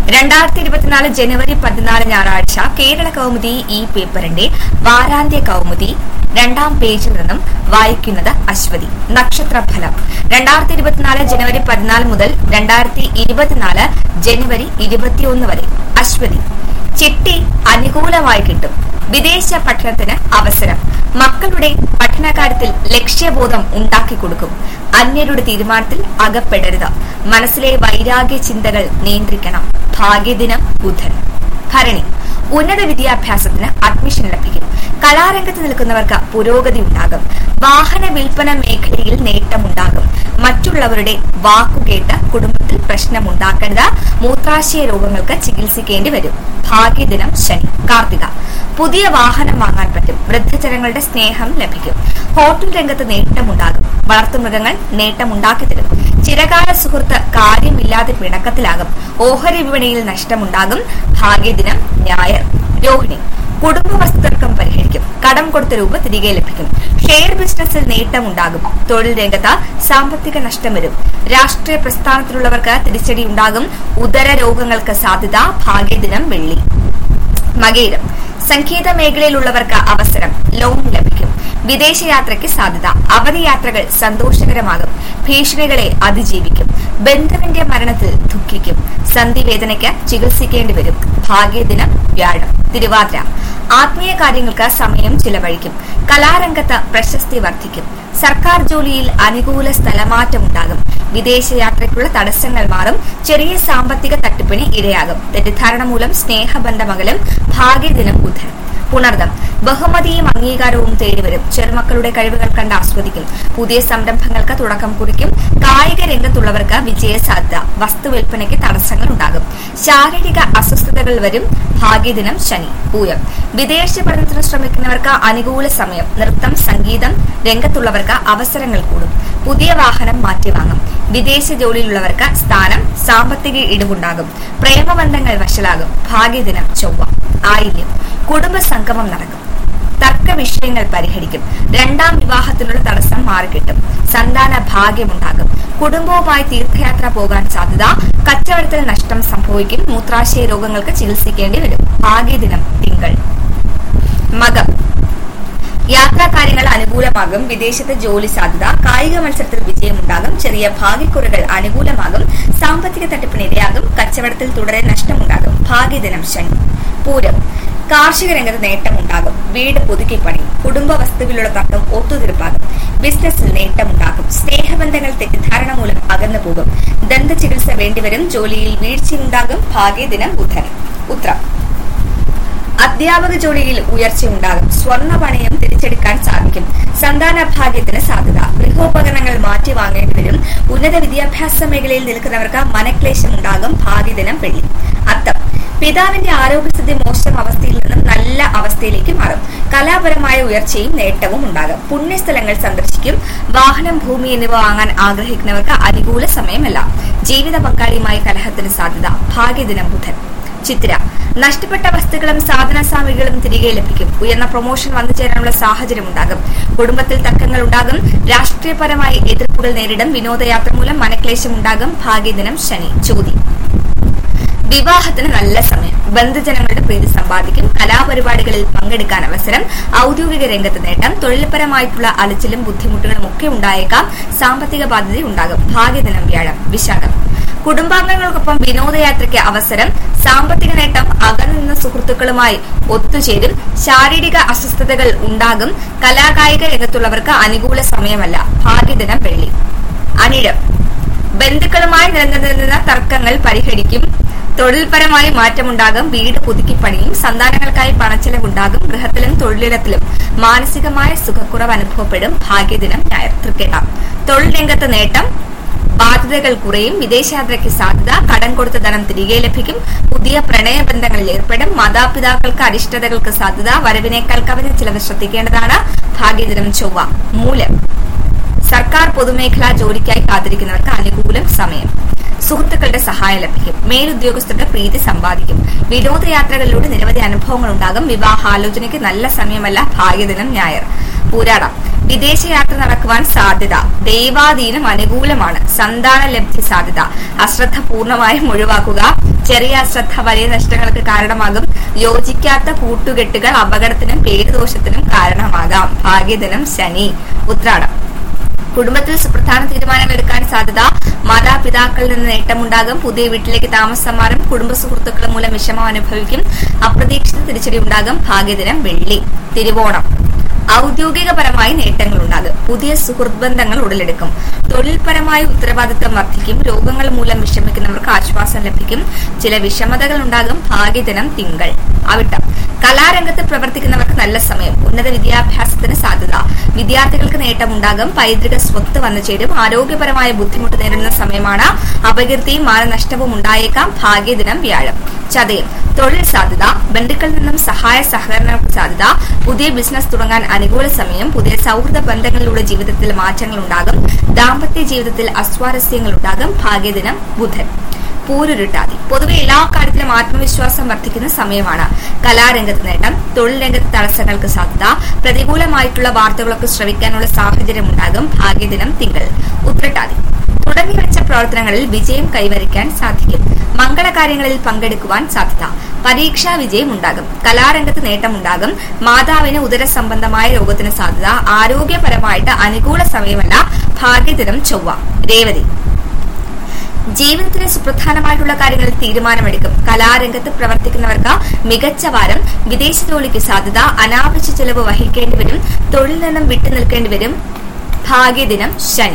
രണ്ടായിരത്തി ഇരുപത്തിനാല് ജനുവരി പതിനാല് ഞായറാഴ്ച കേരള കൗമുദി ഈ പേപ്പറിന്റെ വാരാന്ത്യ കൗമുദി രണ്ടാം പേജിൽ നിന്നും വായിക്കുന്നത് അശ്വതി നക്ഷത്രഫലം രണ്ടായിരത്തി ഇരുപത്തിനാല് ജനുവരി പതിനാല് മുതൽ രണ്ടായിരത്തി ഇരുപത്തിനാല് ജനുവരി ഇരുപത്തിയൊന്ന് വരെ അശ്വതി ചിട്ടി അനുകൂലമായി കിട്ടും വിദേശ പഠനത്തിന് അവസരം മക്കളുടെ പഠനകാര്യത്തിൽ ലക്ഷ്യബോധം ഉണ്ടാക്കി കൊടുക്കും അന്യരുടെ തീരുമാനത്തിൽ അകപ്പെടരുത് മനസ്സിലെ വൈരാഗ്യ ചിന്തകൾ നിയന്ത്രിക്കണം ഭാഗ്യദിനം ബുധൻ ഭരണി ഉന്നത വിദ്യാഭ്യാസത്തിന് അഡ്മിഷൻ ലഭിക്കും കലാരംഗത്ത് നിൽക്കുന്നവർക്ക് പുരോഗതി ഉണ്ടാകും വാഹന വിൽപ്പന മേഖലയിൽ നേട്ടമുണ്ടാകും മറ്റുള്ളവരുടെ വാക്കുകേട്ട് കുടുംബത്തിൽ പ്രശ്നമുണ്ടാക്കരുത് മൂത്രാശയ രോഗങ്ങൾക്ക് ചികിത്സിക്കേണ്ടി വരും ഭാഗ്യദിനം ശനി കാർത്തിക പുതിയ വാഹനം വാങ്ങാൻ പറ്റും വൃദ്ധജനങ്ങളുടെ സ്നേഹം ലഭിക്കും ഹോട്ടൽ രംഗത്ത് നേട്ടമുണ്ടാകും വളർത്തുമൃഗങ്ങൾ നേട്ടമുണ്ടാക്കി തരും ചിരകാല സുഹൃത്ത് കാര്യമില്ലാതെ പിണക്കത്തിലാകും ഓഹരി വിപണിയിൽ നഷ്ടമുണ്ടാകും ഭാഗ്യദിനം ഞായർ രോഹിണി കുടുംബ വസ്തുതർക്കം പരിഹരിക്കും കടം കൊടുത്ത രൂപ തിരികെ ലഭിക്കും ഷെയർ ബിസിനസ്സിൽ നേട്ടമുണ്ടാകും തൊഴിൽ രംഗത്ത് സാമ്പത്തിക നഷ്ടം വരും രാഷ്ട്രീയ പ്രസ്ഥാനത്തിലുള്ളവർക്ക് തിരിച്ചടി ഉണ്ടാകും ഉദര രോഗങ്ങൾക്ക് സാധ്യത ഭാഗ്യദിനം വെള്ളി മകേരം സംഗീത മേഖലയിലുള്ളവർക്ക് അവസരം ലോൺ ലഭിക്കും വിദേശയാത്രയ്ക്ക് സാധ്യത അവധി യാത്രകൾ സന്തോഷകരമാകും ഭീഷണികളെ അതിജീവിക്കും ബന്ധുവിന്റെ മരണത്തിൽ ദുഃഖിക്കും സന്ധിവേദനയ്ക്ക് ചികിത്സിക്കേണ്ടി വരും ഭാഗ്യദിനം വ്യാഴം തിരുവാതിര ആത്മീയ കാര്യങ്ങൾക്ക് സമയം ചിലവഴിക്കും കലാരംഗത്ത് പ്രശസ്തി വർദ്ധിക്കും സർക്കാർ ജോലിയിൽ അനുകൂല സ്ഥലമാറ്റമുണ്ടാകും വിദേശയാത്രയ്ക്കുള്ള തടസ്സങ്ങൾ മാറും ചെറിയ സാമ്പത്തിക തട്ടിപ്പിന് ഇരയാകും തെറ്റിദ്ധാരണ മൂലം സ്നേഹബന്ധമകലും ഭാഗ്യദിനം ബുധൻ പുണർദം ബഹുമതിയും അംഗീകാരവും തേടിവരും ചെറുമക്കളുടെ കഴിവുകൾ കണ്ട് ആസ്വദിക്കും പുതിയ സംരംഭങ്ങൾക്ക് തുടക്കം കുറിക്കും കായിക രംഗത്തുള്ളവർക്ക് വിജയ സാധ്യത വസ്തുവിൽപ്പനയ്ക്ക് തടസ്സങ്ങൾ ഉണ്ടാകും ശാരീരിക അസ്വസ്ഥതകൾ വരും ഭാഗ്യദിനം ശനി പൂയം വിദേശ പഠനത്തിന് ശ്രമിക്കുന്നവർക്ക് അനുകൂല സമയം നൃത്തം സംഗീതം രംഗത്തുള്ളവർക്ക് അവസരങ്ങൾ കൂടും പുതിയ വാഹനം മാറ്റിവാങ്ങും വിദേശ ജോലിയിലുള്ളവർക്ക് സ്ഥാനം സാമ്പത്തിക ഇടിവുണ്ടാകും പ്രേമബന്ധങ്ങൾ വഷളാകും ഭാഗ്യദിനം ചൊവ്വ ആയില്യം കുടുംബ സംഗമം നടക്കും തർക്ക വിഷയങ്ങൾ പരിഹരിക്കും രണ്ടാം വിവാഹത്തിനുള്ള തടസ്സം മാറിക്കിട്ടും സന്താന ഭാഗ്യമുണ്ടാകും കുടുംബവുമായി തീർത്ഥയാത്ര പോകാൻ സാധ്യത കച്ചവടത്തിൽ നഷ്ടം സംഭവിക്കും മൂത്രാശയ രോഗങ്ങൾക്ക് ചികിത്സിക്കേണ്ടി വരും ഭാഗ്യദിനം തിങ്കൾ മകം യാത്രാകാര്യങ്ങൾ അനുകൂലമാകും വിദേശത്ത് ജോലി സാധ്യത കായിക മത്സരത്തിൽ വിജയമുണ്ടാകും ചെറിയ ഭാഗ്യക്കുറകൾ അനുകൂലമാകും സാമ്പത്തിക തട്ടിപ്പിന് ഇരയാകും കച്ചവടത്തിൽ തുടരെ നഷ്ടമുണ്ടാകും ഭാഗ്യദിനം ശനി പൂരം കാർഷിക രംഗത്ത് നേട്ടമുണ്ടാകും വീട് പുതുക്കി പണിയും കുടുംബ വസ്തുവിലുള്ള തർക്കം ഒത്തുതീർപ്പാകും ബിസിനസ്സിൽ നേട്ടമുണ്ടാകും സ്നേഹബന്ധങ്ങൾ തെറ്റിദ്ധാരണ മൂലം അകന്നു പോകും ദന്ത ചികിത്സ വേണ്ടിവരും ജോലിയിൽ വീഴ്ചയുണ്ടാകും ഭാഗ്യദിനം ബുധൻ ഉത്രം അധ്യാപക ജോലിയിൽ ഉയർച്ചയുണ്ടാകും സ്വർണ്ണ പണയം തിരിച്ചെടുക്കാൻ സാധിക്കും സന്താന ഭാഗ്യത്തിന് സാധ്യത ഗൃഹോപകരണങ്ങൾ മാറ്റി വാങ്ങേണ്ടി വരും ഉന്നത വിദ്യാഭ്യാസ മേഖലയിൽ നിൽക്കുന്നവർക്ക് മനക്ലേശം ഉണ്ടാകും ഭാഗ്യദിനം വെള്ളി അത്തം പിതാവിന്റെ ആരോഗ്യസ്ഥിതി മോശം അവസ്ഥയിൽ നിന്നും നല്ല അവസ്ഥയിലേക്ക് മാറും കലാപരമായ ഉയർച്ചയും നേട്ടവും ഉണ്ടാകും പുണ്യസ്ഥലങ്ങൾ സന്ദർശിക്കും വാഹനം ഭൂമി എന്നിവ വാങ്ങാൻ ആഗ്രഹിക്കുന്നവർക്ക് അനുകൂല സമയമല്ല ജീവിത പങ്കാളിയുമായി കലഹത്തിന് സാധ്യത ഭാഗ്യദിനം ബുധൻ ചിത്ര നഷ്ടപ്പെട്ട വസ്തുക്കളും സാധന സാമഗ്രികളും തിരികെ ലഭിക്കും ഉയർന്ന പ്രൊമോഷൻ വന്നു ചേരാനുള്ള സാഹചര്യം ഉണ്ടാകും കുടുംബത്തിൽ തർക്കങ്ങൾ ഉണ്ടാകും രാഷ്ട്രീയപരമായി എതിർപ്പുകൾ നേരിടും വിനോദയാത്ര മൂലം മനക്ലേശം ഉണ്ടാകും ഭാഗ്യദിനം ശനി ചോതി വിവാഹത്തിന് നല്ല സമയം ബന്ധുജനങ്ങളുടെ പ്രീതി സമ്പാദിക്കും കലാപരിപാടികളിൽ പങ്കെടുക്കാൻ അവസരം ഔദ്യോഗിക രംഗത്ത് നേട്ടം തൊഴിൽപരമായിട്ടുള്ള അലച്ചിലും ബുദ്ധിമുട്ടുകളും ഒക്കെ ഉണ്ടായേക്കാം സാമ്പത്തിക ബാധ്യത ഉണ്ടാകും ഭാഗ്യദിനം വ്യാഴം വിശാഖം കുടുംബാംഗങ്ങൾക്കൊപ്പം വിനോദയാത്രയ്ക്ക് അവസരം സാമ്പത്തിക നേട്ടം അകന്നുനിന്ന സുഹൃത്തുക്കളുമായി ഒത്തുചേരും ശാരീരിക അസ്വസ്ഥതകൾ ഉണ്ടാകും കലാകായിക രംഗത്തുള്ളവർക്ക് അനുകൂല സമയമല്ല ഭാഗ്യദിനം വെള്ളി അനിഴം ബന്ധുക്കളുമായി നിലനിന്നിരുന്ന തർക്കങ്ങൾ പരിഹരിക്കും തൊഴിൽപരമായി മാറ്റമുണ്ടാകും വീട് പുതുക്കിപ്പണിയും സന്താനങ്ങൾക്കായി പണച്ചെലവുണ്ടാകും ഗൃഹത്തിലും തൊഴിലിടത്തിലും മാനസികമായ സുഖക്കുറവ് അനുഭവപ്പെടും ഭാഗ്യദിനം ഞായർ തൃക്കേട്ട തൊഴിൽ രംഗത്ത് നേട്ടം ബാധ്യതകൾ കുറയും വിദേശയാത്രയ്ക്ക് സാധ്യത കടം കൊടുത്ത ധനം തിരികെ ലഭിക്കും പുതിയ പ്രണയബന്ധങ്ങളിൽ ഏർപ്പെടും മാതാപിതാക്കൾക്ക് അരിഷ്ടതകൾക്ക് സാധ്യത വരവിനേക്കാൾ കവിഞ്ഞ ചിലവ് ശ്രദ്ധിക്കേണ്ടതാണ് ഭാഗ്യദിനം ചൊവ്വ മൂലം സർക്കാർ പൊതുമേഖലാ ജോലിക്കായി കാത്തിരിക്കുന്നവർക്ക് അനുകൂലം സമയം സുഹൃത്തുക്കളുടെ സഹായം ലഭിക്കും മേലുദ്യോഗസ്ഥരുടെ പ്രീതി സമ്പാദിക്കും വിനോദയാത്രകളിലൂടെ നിരവധി അനുഭവങ്ങൾ ഉണ്ടാകും വിവാഹാലോചനയ്ക്ക് നല്ല സമയമല്ല ഭാഗ്യദിനം ഞായർ പൂരാടം വിദേശയാത്ര നടക്കുവാൻ സാധ്യത ദൈവാധീനം അനുകൂലമാണ് സന്താന ലബ്ധി സാധ്യത അശ്രദ്ധ പൂർണ്ണമായും ഒഴിവാക്കുക ചെറിയ അശ്രദ്ധ വലിയ നഷ്ടങ്ങൾക്ക് കാരണമാകും യോജിക്കാത്ത കൂട്ടുകെട്ടുകൾ അപകടത്തിനും പേരുദോഷത്തിനും കാരണമാകാം ഭാഗ്യദിനം ശനി ഉത്രാടം കുടുംബത്തിൽ സുപ്രധാന തീരുമാനങ്ങൾ എടുക്കാൻ സാധ്യത മാതാപിതാക്കളിൽ നിന്ന് നേട്ടമുണ്ടാകും പുതിയ വീട്ടിലേക്ക് താമസം മാറും കുടുംബ സുഹൃത്തുക്കൾ മൂലം വിഷമം അനുഭവിക്കും അപ്രതീക്ഷിത തിരിച്ചടി ഉണ്ടാകും ഭാഗ്യദിനം വെള്ളി തിരുവോണം ഔദ്യോഗികപരമായി നേട്ടങ്ങൾ ഉണ്ടാകും പുതിയ സുഹൃത്ത് ബന്ധങ്ങൾ ഉടലെടുക്കും തൊഴിൽപരമായ ഉത്തരവാദിത്തം വർദ്ധിക്കും രോഗങ്ങൾ മൂലം വിഷമിക്കുന്നവർക്ക് ആശ്വാസം ലഭിക്കും ചില വിഷമതകൾ ഉണ്ടാകും ഭാഗ്യദിനം തിങ്കൾ അവിട്ടം കലാരംഗത്ത് പ്രവർത്തിക്കുന്നവർക്ക് നല്ല സമയം ഉന്നത വിദ്യാഭ്യാസത്തിന് സാധ്യത വിദ്യാർത്ഥികൾക്ക് നേട്ടമുണ്ടാകും പൈതൃക സ്വത്ത് വന്നു ചേരും ആരോഗ്യപരമായ ബുദ്ധിമുട്ട് നേരിടുന്ന സമയമാണ് അപകീർത്തിയും മാനനഷ്ടവും ഉണ്ടായേക്കാം ഭാഗ്യദിനം വ്യാഴം ചതയം തൊഴിൽ സാധ്യത ബന്ധുക്കളിൽ നിന്നും സഹായ സഹകരണങ്ങൾക്ക് സാധ്യത പുതിയ ബിസിനസ് തുടങ്ങാൻ അനുകൂല സമയം പുതിയ സൗഹൃദ ബന്ധങ്ങളിലൂടെ ജീവിതത്തിൽ മാറ്റങ്ങൾ ഉണ്ടാകും ദാമ്പത്യ ജീവിതത്തിൽ അസ്വാരസ്യങ്ങൾ ഉണ്ടാകും ഭാഗ്യദിനം ബുധൻ പൂരുരുട്ടാതി പൊതുവെ എല്ലാ കാര്യത്തിലും ആത്മവിശ്വാസം വർദ്ധിക്കുന്ന സമയമാണ് കലാരംഗത്ത് നേട്ടം തൊഴിൽ രംഗത്ത് തടസ്സങ്ങൾക്ക് സാധ്യത പ്രതികൂലമായിട്ടുള്ള വാർത്തകളൊക്കെ ശ്രവിക്കാനുള്ള സാഹചര്യം ഉണ്ടാകും ഭാഗ്യദിനം തിങ്കൾ ഉത്രട്ടാതി തുടങ്ങിവെച്ച പ്രവർത്തനങ്ങളിൽ വിജയം കൈവരിക്കാൻ സാധിക്കും മംഗളകാര്യങ്ങളിൽ പങ്കെടുക്കുവാൻ സാധ്യത പരീക്ഷാ വിജയം ഉണ്ടാകും കലാരംഗത്ത് നേട്ടമുണ്ടാകും മാതാവിന് ഉദര സംബന്ധമായ രോഗത്തിന് സാധ്യത ആരോഗ്യപരമായിട്ട് അനുകൂല സമയമല്ല ഭാഗ്യദിനം ചൊവ്വ രേവതി ജീവിതത്തിലെ സുപ്രധാനമായിട്ടുള്ള കാര്യങ്ങളിൽ തീരുമാനമെടുക്കും കലാരംഗത്ത് പ്രവർത്തിക്കുന്നവർക്ക് മികച്ച വാരം വിദേശ ജോലിക്ക് സാധ്യത അനാവശ്യ ചെലവ് വഹിക്കേണ്ടി വരും തൊഴിൽ നിന്നും വിട്ടുനിൽക്കേണ്ടി വരും ഭാഗ്യദിനം ശനി